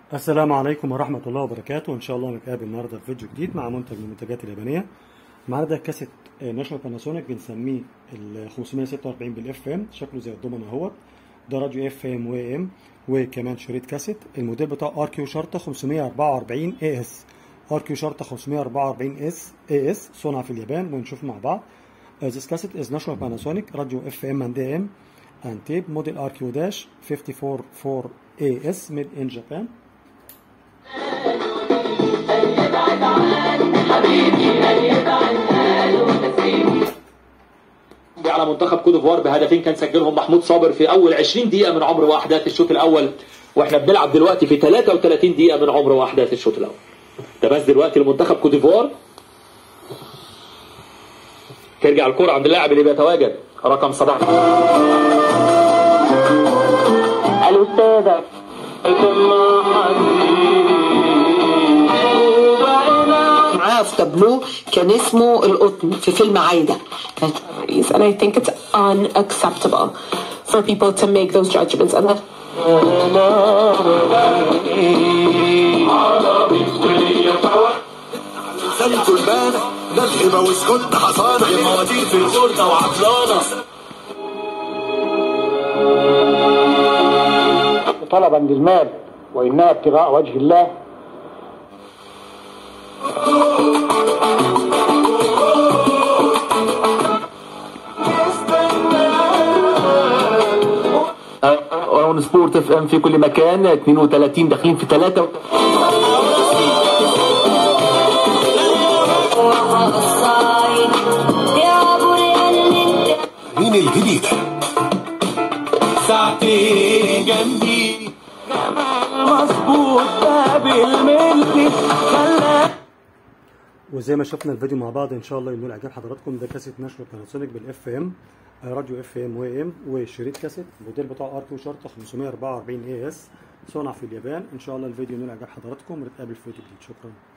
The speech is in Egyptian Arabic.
السلام عليكم ورحمة الله وبركاته إن شاء الله نتقابل النهاردة في فيديو جديد مع منتج من المنتجات اليابانية معانا ده كاسيت ناشونال باناسونيك بنسميه ال 546 بالاف ام شكله زي الضمنة اهوت ده راديو اف ام و ام وكمان شريط كاسيت الموديل بتاعه ار كيو شرطة 544 اي اس ار كيو شرطة 544 اس اي اس صنع في اليابان ونشوف مع بعض Uh, this cassette is National Panasonic Radio FM and AM and tape model RQ-544AS made in Japan على منتخب كوت ديفوار بهدفين كان سجلهم محمود صابر في اول 20 دقيقه من عمر واحداث الشوط الاول واحنا بنلعب دلوقتي في 33 دقيقه من عمر واحداث الشوط الاول ده بس دلوقتي لمنتخب كوت ديفوار ترجع الكرة عند اللاعب اللي بيتواجد رقم 17 الأستاذة معاه في تابلو كان اسمه القطن في فيلم عايدة and I think it's unacceptable for people to make those judgments and that لسان كلبانة ده الهبة واسكت حصانة المواتير في الخردة وعطلانة طلبا للمال وإنها ابتغاء وجه الله اون سبورت اف ام في كل مكان 32 داخلين في 3 مين الجديدة ساعتين جنبي مظبوط باب الملك خلى وزي ما شفنا الفيديو مع بعض ان شاء الله ينول اعجاب حضراتكم ده كاسيت ناشونال باناسونيك بالاف ام راديو اف ام و ام وشريط كاسيت الموديل بتاعه ار كيو شرطه 544 اي اس صنع في اليابان ان شاء الله الفيديو ينول اعجاب حضراتكم ونتقابل في فيديو جديد شكرا